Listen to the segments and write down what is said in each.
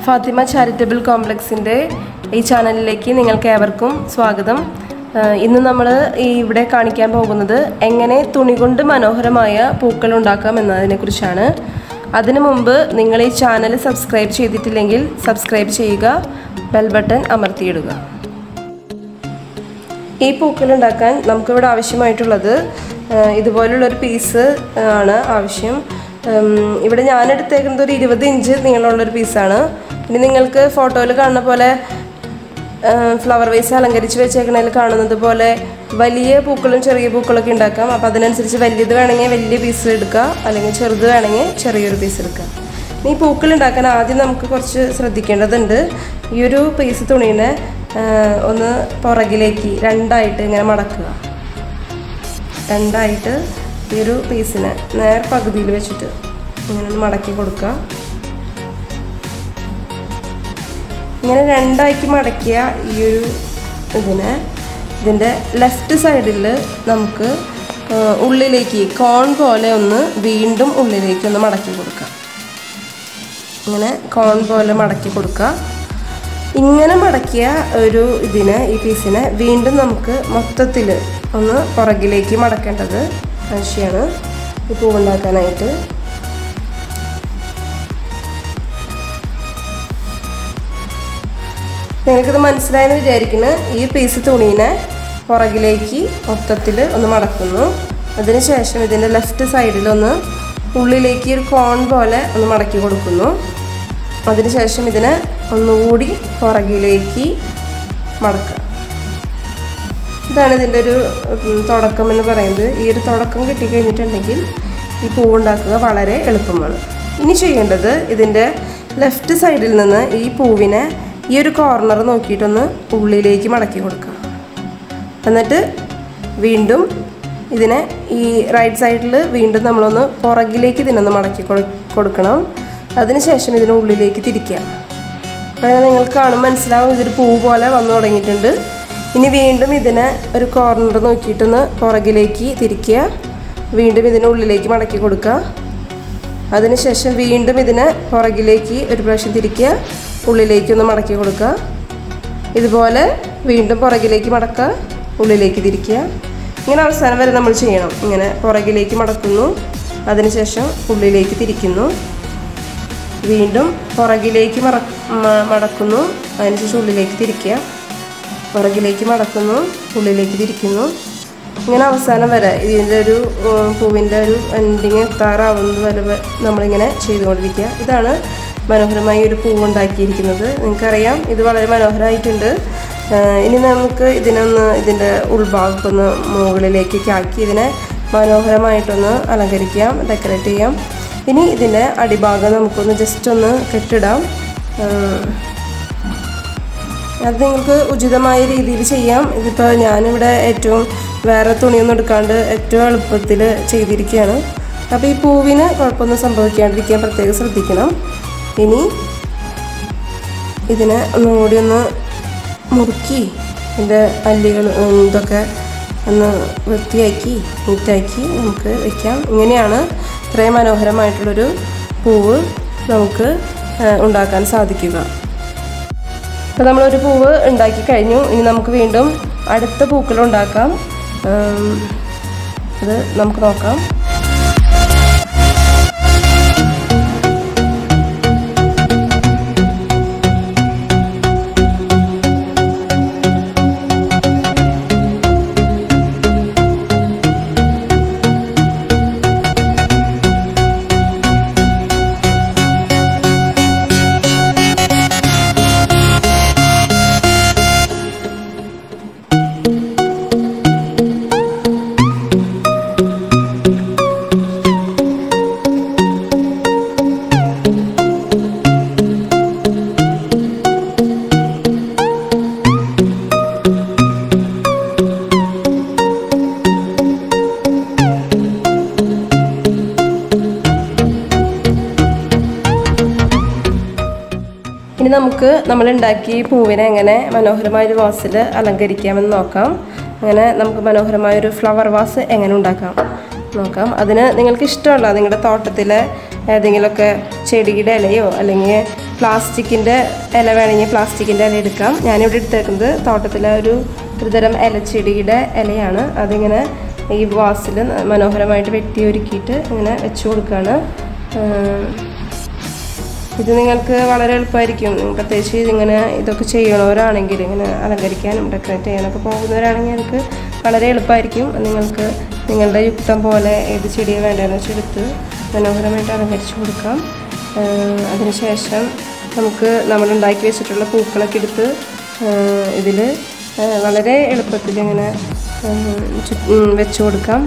Fathima charitable കോംപ്ലക്സിൻ്റെ ഈ ചാനലിലേക്ക് നിങ്ങൾക്ക് ഏവർക്കും സ്വാഗതം ആഹ് ഇന്ന് നമ്മൾ ഈ ഇവിടെ കാണിക്കാൻ പോകുന്നത് എങ്ങനെ തുണി കൊണ്ട് മനോഹരമായ പൂക്കൾ ഉണ്ടാക്കാം എന്നതിനെക്കുറിച്ചാണ് അതിനു മുമ്പ് നിങ്ങൾ ഈ ചാനൽ സബ്സ്ക്രൈബ് ചെയ്തിട്ടില്ലെങ്കിൽ സബ്സ്ക്രൈബ് ചെയ്യുക ബെൽ ബട്ടൺ അമർത്തിയിടുക ഈ പൂക്കൾ ഉണ്ടാക്കാൻ നമുക്കിവിടെ ആവശ്യമായിട്ടുള്ളത് ആഹ് ഇതുപോലുള്ളൊരു പീസ് ആണ് ആവശ്യം ഉം, ഇവിടെ ഞാൻ എടുത്തേക്കുന്നത് ഒരു ഇരുപത് ഇഞ്ച് നീളമുള്ളൊരു പീസാണ് ഇനി നിങ്ങൾക്ക് ഫോട്ടോയിൽ കാണുന്ന പോലെ ഫ്ലവർ വേസ് അലങ്കരിച്ച് വെച്ചേക്കണതിൽ കാണുന്നത് പോലെ വലിയ പൂക്കളും ചെറിയ പൂക്കളൊക്കെ ഉണ്ടാക്കാം അപ്പോൾ അതിനനുസരിച്ച് വലിയത് വേണമെങ്കിൽ വലിയ പീസ് എടുക്കുക അല്ലെങ്കിൽ ചെറുത് വേണമെങ്കിൽ ചെറിയൊരു പീസ് എടുക്കുക ഈ പൂക്കൾ ഉണ്ടാക്കാൻ ആദ്യം നമുക്ക് കുറച്ച് ശ്രദ്ധിക്കേണ്ടതുണ്ട് ഈ ഒരു പീസ് തുണീനെ ആ, ഒന്ന് പുറകിലേക്ക് രണ്ടായിട്ട് ഇങ്ങനെ മടക്കുക രണ്ടായിട്ട് ഈ ഒരു പീസിനെ നേർ പകുതിയിൽ വെച്ചിട്ട് ഇങ്ങനെ ഒന്ന് മടക്കി കൊടുക്കുക ഇങ്ങനെ രണ്ടാക്കി മടക്കിയ ഈ ഒരു ഇതിനെ ഇതിൻ്റെ ലെഫ്റ്റ് സൈഡിൽ നമുക്ക് ആ, ഉള്ളിലേക്ക് കോൺ പോലെ ഒന്ന് വീണ്ടും ഉള്ളിലേക്ക് ഒന്ന് മടക്കി കൊടുക്കാം ഇങ്ങനെ കോൺ പോലെ മടക്കി കൊടുക്കുക ഇങ്ങനെ മടക്കിയ ഒരു ഇതിനെ ഈ പീസിനെ വീണ്ടും നമുക്ക് മൊത്തത്തിൽ ഒന്ന് പുറകിലേക്ക് മടക്കേണ്ടത് ആവശ്യമാണ് ഈ പൂവുണ്ടാക്കാനായിട്ട് നിങ്ങൾക്കിത് മനസ്സിലായെന്ന് വിചാരിക്കുന്നു ഈ പീസ് തുണീനെ പുറകിലേക്ക് മൊത്തത്തിൽ ഒന്ന് മടക്കുന്നു അതിനുശേഷം ഇതിൻ്റെ ലെഫ്റ്റ് സൈഡിലൊന്ന് ഉള്ളിലേക്ക് ഒരു കോൺ പോലെ ഒന്ന് മടക്കി കൊടുക്കുന്നു അതിനുശേഷം ഇതിനെ ഒന്നുകൂടി പുറകിലേക്ക് മടക്കുക ഇതാണ് ഇതിൻ്റെ ഒരു ഉം, തുടക്കം എന്ന് പറയുന്നത് ഈ ഒരു തുടക്കം കിട്ടിക്കഴിഞ്ഞിട്ടുണ്ടെങ്കിൽ ഈ പൂവുണ്ടാക്കുക വളരെ എളുപ്പമാണ് ഇനി ചെയ്യേണ്ടത് ഇതിൻ്റെ ലെഫ്റ്റ് സൈഡിൽ നിന്ന് ഈ പൂവിനെ ഈ ഒരു കോർണർ നോക്കിയിട്ടൊന്ന് ഉള്ളിലേക്ക് മടക്കി കൊടുക്കുക എന്നിട്ട് വീണ്ടും ഇതിനെ ഈ റൈറ്റ് സൈഡിൽ വീണ്ടും നമ്മളൊന്ന് പുറകിലേക്ക് ഇതിനൊന്ന് മടക്കി കൊടു- കൊടുക്കണം അതിനുശേഷം ഇതിനെ ഉള്ളിലേക്ക് തിരിക്കുക അപ്പോൾ നിങ്ങൾക്ക് കാണും മനസ്സിലാവും ഇതൊരു പൂ പോലെ വന്നു തുടങ്ങിയിട്ടുണ്ട് ഇനി വീണ്ടും ഇതിനെ ഒരു കോർണർ നോക്കിയിട്ടൊന്ന് പുറകിലേക്ക് തിരിക്കുക വീണ്ടും ഇതിനെ ഉള്ളിലേക്ക് മടക്കി കൊടുക്കുക അതിനുശേഷം വീണ്ടും ഇതിനെ പുറകിലേക്ക് ഒരു പ്രാവശ്യം തിരിക്കുക ഉള്ളിലേക്ക് ഒന്ന് മടക്കി കൊടുക്കുക ഇതുപോലെ വീണ്ടും പുറകിലേക്ക് മടക്കുക ഉള്ളിലേക്ക് തിരിക്കുക ഇങ്ങനെ അവസാനം വരെ നമ്മൾ ചെയ്യണം ഇങ്ങനെ പുറകിലേക്ക് മടക്കുന്നു അതിനുശേഷം ഉള്ളിലേക്ക് തിരിക്കുന്നു വീണ്ടും പുറകിലേക്ക് മറ മ- മടക്കുന്നു അതിനുശേഷം ഉള്ളിലേക്ക് തിരിക്കുക പുറകിലേക്ക് മടക്കുന്നു ഉള്ളിലേക്ക് തിരിക്കുന്നു ഇങ്ങനെ അവസാനം വരെ ഇതിൻ്റെ ഒരു ഉം, പൂവിൻ്റെ ഒരു എൻഡിങ് എത്താറാവുന്നത് വരെ വ- നമ്മളിങ്ങനെ ചെയ്തുകൊണ്ടിരിക്കുക ഇതാണ് മനോഹരമായി ഒരു പൂവ് ഉണ്ടാക്കിയിരിക്കുന്നത് നിങ്ങൾക്കറിയാം ഇത് വളരെ മനോഹരമായിട്ടുണ്ട് ആഹ് ഇനി നമുക്ക് ഇതിനൊന്ന് ഇതിൻ്റെ ഉൾഭാഗമൊക്കെ ഒന്ന് മുകളിലേക്കൊക്കെ ആക്കി ഇതിനെ മനോഹരമായിട്ടൊന്ന് അലങ്കരിക്കാം ഡെക്കറേറ്റ് ചെയ്യാം ഇനി ഇതിൻ്റെ അടിഭാഗം നമുക്കൊന്ന് ജസ്റ്റ് ഒന്ന് കെട്ടിടാം ആഹ് അത് നിങ്ങൾക്ക് ഉചിതമായ രീതിയിൽ ചെയ്യാം ഇതിപ്പോൾ ഞാനിവിടെ ഏറ്റവും വേറെ തുണിയൊന്നും എടുക്കാണ്ട് ഏറ്റവും എളുപ്പത്തിൽ ചെയ്തിരിക്കുകയാണ് അപ്പോൾ ഈ പൂവിന് കുഴപ്പമൊന്നും സംഭവിക്കാണ്ടിരിക്കാൻ പ്രത്യേകം ശ്രദ്ധിക്കണം ഇനി ഇതിനെ ഒന്നുകൂടി ഒന്ന് മുറുക്കി ഇതിൻ്റെ അല്ലികൾ ഉം, ഇതൊക്കെ ഒന്ന് വൃത്തിയാക്കി നീറ്റാക്കി നമുക്ക് വെക്കാം ഇങ്ങനെയാണ് ഇത്രയും മനോഹരമായിട്ടുള്ളൊരു പൂവ് നമുക്ക് ആ, ഉണ്ടാക്കാൻ സാധിക്കുക അപ്പോൾ നമ്മളൊരു പൂവ് ഉണ്ടാക്കി കഴിഞ്ഞു ഇനി നമുക്ക് വീണ്ടും അടുത്ത പൂക്കൾ ഉണ്ടാക്കാം ഉം, അത് നമുക്ക് നോക്കാം ഇനി നമുക്ക് നമ്മൾ ഉണ്ടാക്കി ഈ പൂവിനെ എങ്ങനെ മനോഹരമായ ഒരു വാസിൽ അലങ്കരിക്കാമെന്ന് നോക്കാം അങ്ങനെ നമുക്ക് മനോഹരമായ ഒരു ഫ്ലവർ വാസ് എങ്ങനെ ഉണ്ടാക്കാം നോക്കാം അതിന് നിങ്ങൾക്ക് ഇഷ്ടമുള്ള നിങ്ങളുടെ തോട്ടത്തിലെ ഏതെങ്കിലുമൊക്കെ ചെടിയുടെ ഇലയോ അല്ലെങ്കിൽ പ്ലാസ്റ്റിക്കിൻ്റെ ഇല വേണമെങ്കിൽ പ്ലാസ്റ്റിക്കിൻ്റെ ഇല എടുക്കാം ഞാനിവിടെ എടുത്തേക്കുന്നത് തോട്ടത്തിലെ ഒരു ഒരുതരം ഇലച്ചെടിയുടെ ഇലയാണ് അതിങ്ങനെ ഈ വാസിൽ മനോഹരമായിട്ട് വെട്ടി ഒരുക്കിയിട്ട് ഇങ്ങനെ വെച്ച് കൊടുക്കുകയാണ് ഏഹ് ഇത് നിങ്ങൾക്ക് വളരെ എളുപ്പമായിരിക്കും പ്രത്യേകിച്ച് ഇതിങ്ങനെ ഇതൊക്കെ ചെയ്യണവരാണെങ്കിൽ ഇങ്ങനെ അലങ്കരിക്കാനും ഡെക്കറേറ്റ് ചെയ്യാനൊക്കെ പോകുന്നവരാണെങ്കിൽ നിങ്ങൾക്ക് വളരെ എളുപ്പമായിരിക്കും നിങ്ങൾക്ക് നിങ്ങളുടെ യുക്തം പോലെ ഏത് ചെടിയാണ് വേണ്ടതെന്ന് വെച്ചാൽ എടുത്ത് മനോഹരമായിട്ട് അലങ്കരിച്ച് കൊടുക്കാം അതിനുശേഷം നമുക്ക് നമ്മൾ ഉണ്ടാക്കി വെച്ചിട്ടുള്ള പൂക്കളൊക്കെ എടുത്ത് ഇതിൽ വളരെ എളുപ്പത്തിൽ ഇങ്ങനെ വെച്ച് കൊടുക്കാം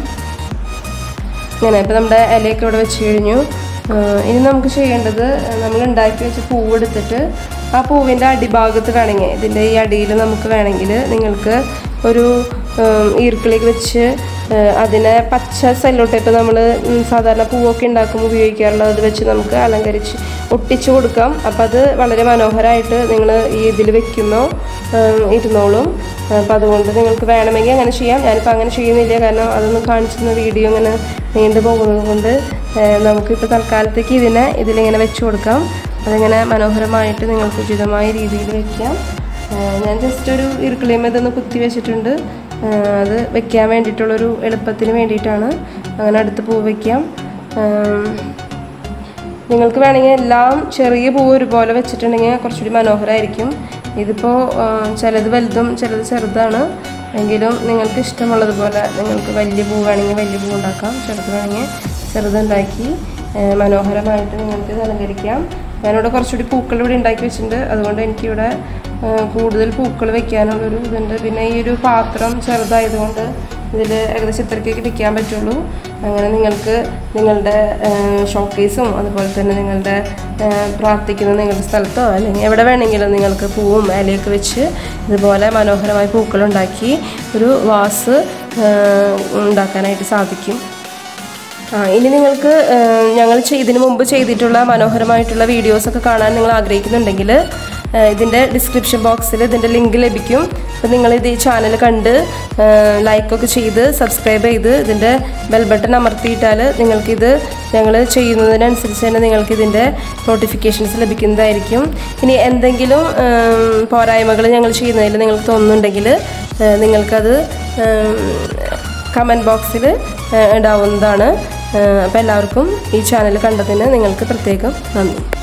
ഇങ്ങനെ ഇപ്പം നമ്മുടെ ഇലയൊക്കെ ഇവിടെ വെച്ച് കഴിഞ്ഞു ആഹ് ഇനി നമുക്ക് ചെയ്യേണ്ടത് നമ്മൾ ഉണ്ടാക്കി വെച്ച പൂവ് എടുത്തിട്ട് ആ പൂവിൻ്റെ അടിഭാഗത്ത് വേണമെങ്കിൽ ഇതിൻ്റെ ഈ അടിയിൽ നമുക്ക് വേണമെങ്കിൽ നിങ്ങൾക്ക് ഒരു ആഹ് ഈർക്കിളിക്ക് വെച്ച് ആഹ് അതിനെ പച്ച സെല്ലോ ടേപ്പ് നമ്മൾ സാധാരണ പൂവൊക്കെ ഉണ്ടാക്കുമ്പോൾ ഉപയോഗിക്കാറുള്ളത് അത് വെച്ച് നമുക്ക് അലങ്കരിച്ച് ഒട്ടിച്ചു കൊടുക്കാം അപ്പം അത് വളരെ മനോഹരമായിട്ട് നിങ്ങൾ ഈ ഇതിൽ വെക്കുമ്പോൾ ആഹ് ഇരുന്നോളും അപ്പം അതുകൊണ്ട് നിങ്ങൾക്ക് വേണമെങ്കിൽ അങ്ങനെ ചെയ്യാം ഞാനിപ്പോൾ അങ്ങനെ ചെയ്യുന്നില്ല കാരണം അതൊന്നും കാണിച്ചിരുന്ന വീഡിയോ ഇങ്ങനെ നീണ്ടു പോകുന്നത് കൊണ്ട് ഏഹ് നമുക്കിപ്പോൾ തൽക്കാലത്തേക്ക് ഇതിനെ ഇതിലിങ്ങനെ വെച്ച് കൊടുക്കാം അതിങ്ങനെ മനോഹരമായിട്ട് നിങ്ങൾക്ക് ഉചിതമായ രീതിയിൽ വെക്കാം ഏഹ് ഞാൻ ജസ്റ്റ് ഒരു ഇറുക്കിളിയും ഇതൊന്ന് കുത്തി വെച്ചിട്ടുണ്ട് ഏഹ് അത് വെക്കാൻ വേണ്ടിയിട്ടുള്ളൊരു എളുപ്പത്തിന് വേണ്ടിയിട്ടാണ് അങ്ങനെ അടുത്ത് പൂ വയ്ക്കാം ഏഹ് നിങ്ങൾക്ക് വേണമെങ്കിൽ എല്ലാം ചെറിയ പൂവ് ഒരുപോലെ വെച്ചിട്ടുണ്ടെങ്കിൽ കുറച്ചുകൂടി മനോഹരമായിരിക്കും ഇതിപ്പോൾ ചിലത് വലുതും ചിലത് ചെറുതാണ് എങ്കിലും നിങ്ങൾക്ക് ഇഷ്ടമുള്ളതുപോലെ നിങ്ങൾക്ക് വലിയ പൂ വേണമെങ്കിൽ വലിയ പൂ ഉണ്ടാക്കാം ചെറുത് വേണമെങ്കിൽ ചെറുതുണ്ടാക്കി ഏഹ് മനോഹരമായിട്ട് നിങ്ങൾക്ക് ഇത് അലങ്കരിക്കാം ഞാനിവിടെ കുറച്ചുകൂടി പൂക്കൾ ഇവിടെ ഉണ്ടാക്കി വെച്ചിട്ടുണ്ട് അതുകൊണ്ട് എനിക്കിവിടെ ഏഹ് കൂടുതൽ പൂക്കൾ വെക്കാനുള്ളൊരു ഇതുണ്ട് പിന്നെ ഈ ഒരു പാത്രം ചെറുതായതുകൊണ്ട് ഇതിൽ ഏകദേശം ഇത്രയ്ക്കൊക്കെ ഇരിക്കാൻ പറ്റുള്ളൂ അങ്ങനെ നിങ്ങൾക്ക് നിങ്ങളുടെ ഷോക്കേസും അതുപോലെ തന്നെ നിങ്ങളുടെ ഏഹ് പ്രാർത്ഥിക്കുന്ന നിങ്ങളുടെ സ്ഥലത്തോ അല്ലെങ്കിൽ എവിടെ വേണമെങ്കിലും നിങ്ങൾക്ക് പൂവും ഇലയൊക്കെ വെച്ച് ഇതുപോലെ മനോഹരമായ പൂക്കളുണ്ടാക്കി ഒരു വാസ് ഏഹ് ഉണ്ടാക്കാനായിട്ട് സാധിക്കും ആ ഇനി നിങ്ങൾക്ക് ഏഹ്, ഞങ്ങൾ ചെയ്തതിന് മുമ്പ് ചെയ്തിട്ടുള്ള മനോഹരമായിട്ടുള്ള വീഡിയോസൊക്കെ കാണാൻ നിങ്ങൾ ആഗ്രഹിക്കുന്നുണ്ടെങ്കിൽ ഏഹ്, ഇതിൻ്റെ ഡിസ്ക്രിപ്ഷൻ ബോക്സിൽ ഇതിൻ്റെ ലിങ്ക് ലഭിക്കും അപ്പോൾ നിങ്ങൾ ഇത് ഈ ചാനൽ കണ്ട് ലൈക്കൊക്കെ ചെയ്ത് സബ്സ്ക്രൈബ് ചെയ്ത് ഇതിൻ്റെ ബെൽ ബട്ടൺ അമർത്തിയിട്ടാൽ നിങ്ങൾക്കിത് ഞങ്ങൾ ചെയ്യുന്നതിനനുസരിച്ച് തന്നെ നിങ്ങൾക്ക് ഇതിൻ്റെ നോട്ടിഫിക്കേഷൻസ് ലഭിക്കുന്നതായിരിക്കും ഇനി എന്തെങ്കിലും പോരായ്മകൾ ഞങ്ങൾ ചെയ്യുന്നതിൽ നിങ്ങൾക്ക് തോന്നുന്നുണ്ടെങ്കിൽ ഏഹ്, നിങ്ങൾക്കത് കമൻറ്റ് ബോക്സിൽ ഇടാവുന്നതാണ് അപ്പോൾ എല്ലാവർക്കും ഈ ചാനൽ കണ്ടതിന് നിങ്ങൾക്ക് പ്രത്യേകം നന്ദി